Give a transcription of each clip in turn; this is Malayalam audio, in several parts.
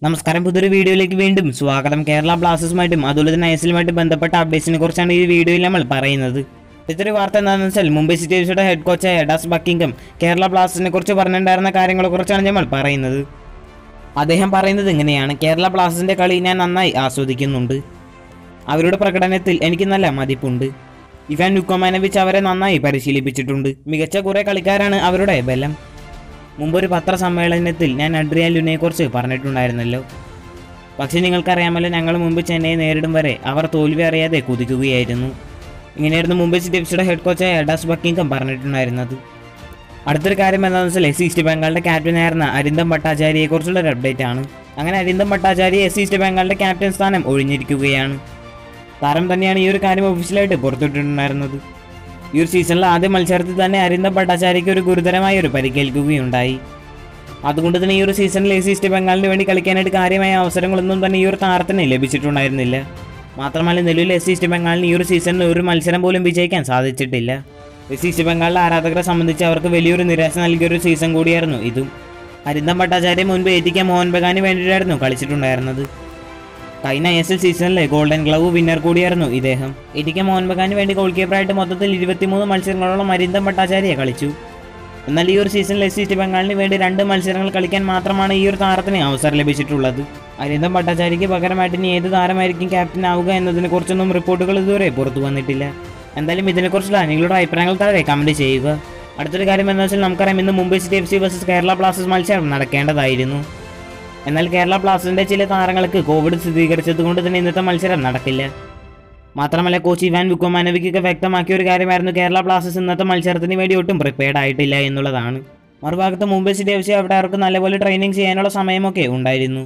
നമസ്കാരം പുതിയൊരു വീഡിയോയിലേക്ക് വീണ്ടും സ്വാഗതം കേരള ബ്ലാസ്റ്റേഴ്സുമായിട്ടും അതുപോലെ തന്നെ ഐസിലുമായിട്ട് ബന്ധപ്പെട്ട അപ്ഡേറ്റ്സിനെ കുറിച്ചാണ് ഈ വീഡിയോയിൽ നമ്മൾ പറയുന്നത് ഇത്തരം വാർത്ത എന്താണെന്ന് വെച്ചാൽ മുംബൈ സിറ്റി എഫ് സിയുടെ ഹെഡ് കോച്ചായ ഡാസ് ബക്കിംഗം കേരള ബ്ലാസ്റ്റേഴ്സിനെ കുറിച്ച് പറഞ്ഞിട്ടുണ്ടായിരുന്ന കാര്യങ്ങളെ കുറിച്ചാണ് നമ്മൾ പറയുന്നത് അദ്ദേഹം പറയുന്നത് ഇങ്ങനെയാണ് കേരള ബ്ലാസ്റ്റേഴ്സിന്റെ കളി ഞാൻ നന്നായി ആസ്വദിക്കുന്നുണ്ട് അവരുടെ പ്രകടനത്തിൽ എനിക്ക് നല്ല മതിപ്പുണ്ട് ഇവാൻ നുക്കോമാനവിച്ച് അവരെ നന്നായി പരിശീലിപ്പിച്ചിട്ടുണ്ട് മികച്ച കുറേ കളിക്കാരാണ് അവരുടെ ബലം മുമ്പൊരു പത്രസമ്മേളനത്തിൽ ഞാൻ അഡ്രിയാൻ ലുനെക്കുറിച്ച് പറഞ്ഞിട്ടുണ്ടായിരുന്നല്ലോ പക്ഷേ നിങ്ങൾക്കറിയാമല്ലോ ഞങ്ങൾ മുമ്പ് ചെന്നൈയെ നേരിടും വരെ അവർ തോൽവി അറിയാതെ കുതിക്കുകയായിരുന്നു ഇങ്ങനെയായിരുന്നു മുംബൈ സിറ്റി എഫ് സിയുടെ ഹെഡ് കോച്ചായ ഡാസ് ബക്കിംഗം പറഞ്ഞിട്ടുണ്ടായിരുന്നത് അടുത്തൊരു കാര്യം എന്താണെന്ന് വെച്ചാൽ എസ് ഈസ്റ്റ് ബംഗാളിന്റെ ക്യാപ്റ്റനായിരുന്ന അരിന്ദം ഭട്ടാചാര്യയെക്കുറിച്ചുള്ള ഒരു അപ്ഡേറ്റ് ആണ് അങ്ങനെ അരിന്ദം ഭട്ടാചാര്യ എസ് ഈസ്റ്റ് ബംഗാളിന്റെ ക്യാപ്റ്റൻ സ്ഥാനം ഒഴിഞ്ഞിരിക്കുകയാണ് താരം തന്നെയാണ് ഈ ഒരു കാര്യം ഒഫീഷ്യലായിട്ട് പുറത്തുവിട്ടിട്ടുണ്ടായിരുന്നത് ഈ ഒരു സീസണിലെ ആദ്യ മത്സരത്തിൽ തന്നെ അരിന്ദം ഭട്ടാചാര്യയ്ക്ക് ഒരു ഗുരുതരമായ ഒരു പരിക്കേൽക്കുകയുണ്ടായി അതുകൊണ്ട് തന്നെ ഈ ഒരു സീസണിൽ എസ് ഈസ്റ്റ് ബംഗാളിന് വേണ്ടി കളിക്കാനായിട്ട് കാര്യമായ അവസരങ്ങളൊന്നും തന്നെ ഈ ഒരു താരത്തിന് ലഭിച്ചിട്ടുണ്ടായിരുന്നില്ല മാത്രമല്ല നിലവിൽ എസ് ഈസ്റ്റ് ബംഗാളിന് ഈ ഒരു സീസണിൽ ഒരു മത്സരം പോലും വിജയിക്കാൻ സാധിച്ചിട്ടില്ല എസ് ഈസ്റ്റ് ബംഗാളിലെ ആരാധകരെ സംബന്ധിച്ച് അവർക്ക് വലിയൊരു നിരാശ നൽകിയ ഒരു സീസൺ കൂടിയായിരുന്നു ഇതും അരിന്ദം ഭട്ടാചാര്യ മുൻപ് എ ടി കെ മോഹൻ ബഗാന് വേണ്ടിയിട്ടായിരുന്നു കളിച്ചിട്ടുണ്ടായിരുന്നത് കഴിഞ്ഞ ഐ എസ് എൽ സീസണിലെ ഗോൾഡൻ ഗ്ലവ് വിന്നർ കൂടിയായിരുന്നു ഇദ്ദേഹം എ ടി കെ മോഹൻ ബഗാന് വേണ്ടി ഗോൾ കീപ്പറായിട്ട് മൊത്തത്തിൽ ഇരുപത്തിമൂന്ന് മത്സരങ്ങളോളം അരിന്ദം ഭട്ടാചാര്യ കളിച്ചു എന്നാൽ ഈ ഒരു സീസണിൽ എസ് ഈസ്റ്റ് ബംഗാളിന് വേണ്ടി രണ്ട് മത്സരങ്ങൾ കളിക്കാൻ മാത്രമാണ് ഈ ഒരു താരത്തിന് അവസരം ലഭിച്ചിട്ടുള്ളത് അരിന്ദം ഭട്ടാചാര്യയ്ക്ക് പകരമായിട്ട് ഇനി ഏത് താരമായിരിക്കും ക്യാപ്റ്റൻ ആവുക എന്നതിനെ കുറിച്ചൊന്നും റിപ്പോർട്ടുകൾ ഇതുവരെ പുറത്തു വന്നിട്ടില്ല എന്തായാലും ഇതിനെക്കുറിച്ചുള്ള നിങ്ങളുടെ അഭിപ്രായങ്ങൾ താഴെ കമൻറ്റ് ചെയ്യുക അടുത്തൊരു കാര്യം എന്താ വെച്ചാൽ നമുക്കറിയാം ഇന്ന് Mumbai city F C versus Kerala blasters മത്സരം നടക്കേണ്ടതായിരുന്നു എന്നാൽ കേരള ബ്ലാസ്റ്റേഴ്സിന്റെ ചില താരങ്ങൾക്ക് കോവിഡ് സ്ഥിരീകരിച്ചത് കൊണ്ട് തന്നെ ഇന്നത്തെ മത്സരം നടക്കില്ല മാത്രമല്ല കോച്ച് ഇവാൻ വിക്കോമാനവിക്കൊക്കെ വ്യക്തമാക്കിയ ഒരു കാര്യമായിരുന്നു കേരള ബ്ലാസ്റ്റേഴ്സ് ഇന്നത്തെ മത്സരത്തിന് വേണ്ടി ഒട്ടും പ്രിപ്പയർഡ് ആയിട്ടില്ല എന്നുള്ളതാണ് മറുഭാഗത്ത് മുംബൈ സിറ്റി എഫ് സി അവിടെ അവർക്ക് നല്ലപോലെ ട്രെയിനിങ് ചെയ്യാനുള്ള സമയമൊക്കെ ഉണ്ടായിരുന്നു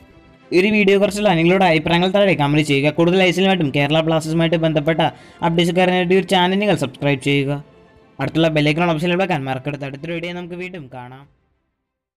ഈ ഒരു വീഡിയോ കുറിച്ചുള്ള നിങ്ങളുടെ അഭിപ്രായങ്ങൾ താഴെ കമൻറ്റ് ചെയ്യുക കൂടുതൽ ഐസിലുമായിട്ടും കേരള ബ്ലാസ്റ്റേഴ്സുമായിട്ട് ബന്ധപ്പെട്ട അപ്ഡേറ്റ്സ് കാരനായിട്ട് ഈ ഒരു ചാനൽ നിങ്ങൾ സബ്സ്ക്രൈബ് ചെയ്യുക അടുത്തുള്ള ബെല്ലൈക്കൺ ഓപ്ഷനിൽ വെക്കാൻ മറക്കരുത് അടുത്തൊരു വീഡിയോ നമുക്ക് വീണ്ടും കാണാം